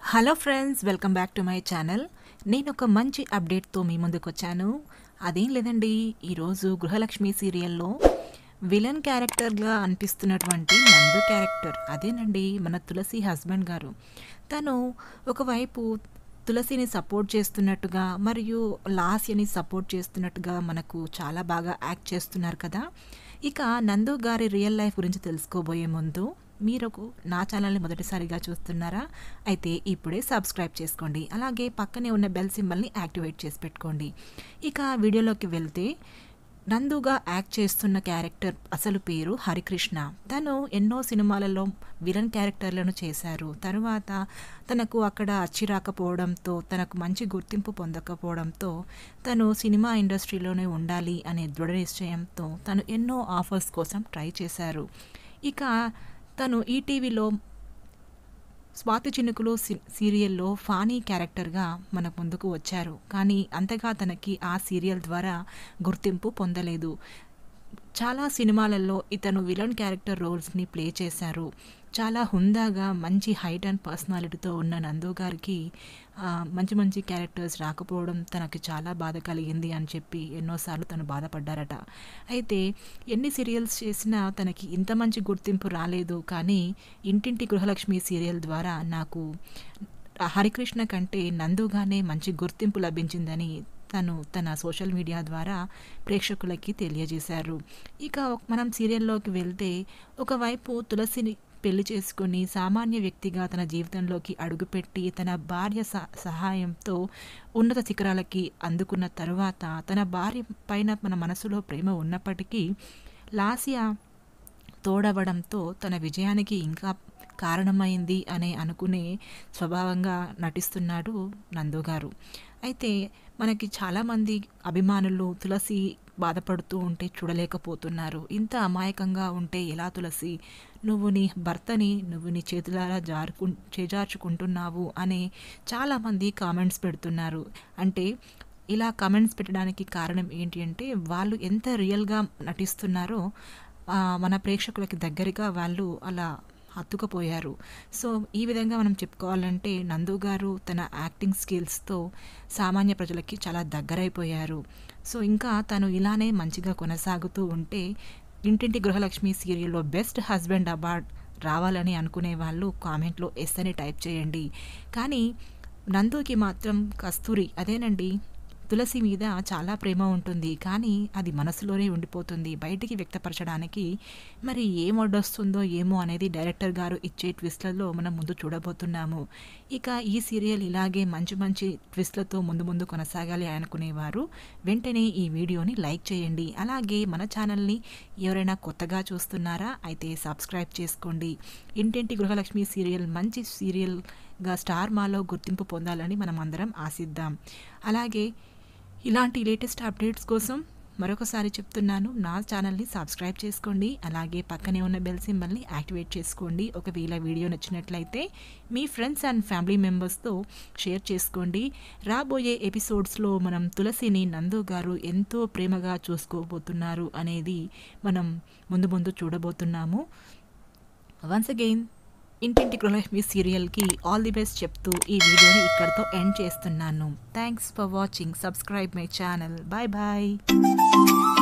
hello friends welcome back to my channel నేను ఒక మంచి అప్డేట్తో మీ ముందుకు వచ్చాను అదేం లేదండి ఈరోజు గృహలక్ష్మి సీరియల్లో విలన్ క్యారెక్టర్గా అనిపిస్తున్నటువంటి నందు క్యారెక్టర్ అదేనండి మన తులసి హస్బెండ్ గారు తను ఒకవైపు తులసిని సపోర్ట్ చేస్తున్నట్టుగా మరియు లాస్యని సపోర్ట్ చేస్తున్నట్టుగా మనకు చాలా బాగా యాక్ట్ చేస్తున్నారు కదా ఇక నందు గారి రియల్ లైఫ్ గురించి తెలుసుకోబోయే ముందు మీరు నా ఛానల్ని మొదటిసారిగా చూస్తున్నారా అయితే ఇప్పుడే సబ్స్క్రైబ్ చేసుకోండి అలాగే పక్కనే ఉన్న బెల్ సింబల్ని యాక్టివేట్ చేసి పెట్టుకోండి ఇక వీడియోలోకి వెళ్తే నందుగా యాక్ట్ చేస్తున్న క్యారెక్టర్ అసలు పేరు హరికృష్ణ తను ఎన్నో సినిమాలలో విలన్ క్యారెక్టర్లను చేశారు తరువాత తనకు అక్కడ అచ్చి రాకపోవడంతో తనకు మంచి గుర్తింపు పొందకపోవడంతో తను సినిమా ఇండస్ట్రీలోనే ఉండాలి అనే దృఢ నిశ్చయంతో తను ఎన్నో ఆఫర్స్ కోసం ట్రై చేశారు ఇక తను ఈటీవీలో స్వాతి చినుకులు సీరియల్లో ఫానీ క్యారెక్టర్గా మన ముందుకు వచ్చారు కానీ అంతగా తనకి ఆ సీరియల్ ద్వారా గుర్తింపు పొందలేదు చాలా సినిమాలలో ఇతను విలన్ క్యారెక్టర్ రోల్స్ని ప్లే చేశారు చాలా హుందాగా మంచి హైట్ అండ్ పర్సనాలిటీతో ఉన్న నందు గారికి మంచి మంచి క్యారెక్టర్స్ రాకపోవడం తనకి చాలా బాధ కలిగింది అని చెప్పి ఎన్నోసార్లు తను బాధపడ్డారట అయితే ఎన్ని సీరియల్స్ చేసినా తనకి ఇంత మంచి గుర్తింపు రాలేదు కానీ ఇంటింటి గృహలక్ష్మి సీరియల్ ద్వారా నాకు హరికృష్ణ కంటే నందుగానే మంచి గుర్తింపు లభించిందని తను తన సోషల్ మీడియా ద్వారా ప్రేక్షకులకి తెలియజేశారు ఇక మనం సీరియల్లోకి వెళ్తే ఒకవైపు తులసిని పెళ్లి చేసుకుని సామాన్య వ్యక్తిగా తన జీవితంలోకి అడుగుపెట్టి తన భార్య సహాయంతో ఉన్నత శిఖరాలకి అందుకున్న తరువాత తన భార్య పైన మన మనసులో ప్రేమ ఉన్నప్పటికీ లాసియా తోడవడంతో తన విజయానికి ఇంకా కారణమైంది అనే అనుకునే స్వభావంగా నటిస్తున్నాడు నందు గారు అయితే మనకి చాలామంది అభిమానులు తులసి బాధపడుతూ ఉంటే చూడలేకపోతున్నారు ఇంత అమాయకంగా ఉంటే ఎలా తులసి నువ్వు నీ భర్తని నువ్వు నీ చేతులారా జారుకు చేజార్చుకుంటున్నావు అనే చాలామంది కామెంట్స్ పెడుతున్నారు అంటే ఇలా కామెంట్స్ పెట్టడానికి కారణం ఏంటి అంటే వాళ్ళు ఎంత రియల్గా నటిస్తున్నారో మన ప్రేక్షకులకి దగ్గరగా వాళ్ళు అలా హత్తుకుపోయారు సో ఈ విధంగా మనం చెప్పుకోవాలంటే నందు గారు తన యాక్టింగ్ స్కిల్స్తో సామాన్య ప్రజలకి చాలా దగ్గరైపోయారు సో ఇంకా తను ఇలానే మంచిగా కొనసాగుతూ ఉంటే ఇంటింటి గృహలక్ష్మి సీరియల్లో బెస్ట్ హస్బెండ్ అవార్డ్ రావాలని అనుకునే వాళ్ళు కామెంట్లో ఎస్ అని టైప్ చేయండి కానీ నందుకి మాత్రం కస్తూరి అదేనండి తులసి మీద చాలా ప్రేమ ఉంటుంది కానీ అది మనసులోనే ఉండిపోతుంది బయటికి వ్యక్తపరచడానికి మరి ఏం వడ్డొస్తుందో ఏమో అనేది డైరెక్టర్ గారు ఇచ్చే ట్విస్ట్లలో మనం ముందు చూడబోతున్నాము ఇక ఈ సీరియల్ ఇలాగే మంచి మంచి ట్విస్ట్లతో ముందు ముందు కొనసాగాలి అనుకునేవారు వెంటనే ఈ వీడియోని లైక్ చేయండి అలాగే మన ఛానల్ని ఎవరైనా కొత్తగా చూస్తున్నారా అయితే సబ్స్క్రైబ్ చేసుకోండి ఇంటింటి గృహలక్ష్మి సీరియల్ మంచి సీరియల్గా స్టార్ మాలో గుర్తింపు పొందాలని మనం అందరం ఆశిద్దాం అలాగే ఇలాంటి లేటెస్ట్ అప్డేట్స్ కోసం మరొకసారి చెప్తున్నాను నా ఛానల్ని సబ్స్క్రైబ్ చేసుకోండి అలాగే పక్కనే ఉన్న బెల్ సింబల్ని యాక్టివేట్ చేసుకోండి ఒకవేళ వీడియో నచ్చినట్లయితే మీ ఫ్రెండ్స్ అండ్ ఫ్యామిలీ మెంబర్స్తో షేర్ చేసుకోండి రాబోయే ఎపిసోడ్స్లో మనం తులసిని నందు గారు ఎంతో ప్రేమగా చూసుకోబోతున్నారు అనేది మనం ముందు ముందు చూడబోతున్నాము వన్స్ అగైన్ ఇంటింటి గృహలక్ష్మి సీరియల్కి ఆల్ ది బెస్ట్ చెప్తూ ఈ వీడియోని ఇక్కడితో ఎండ్ చేస్తున్నాను thanks for watching subscribe my channel bye bye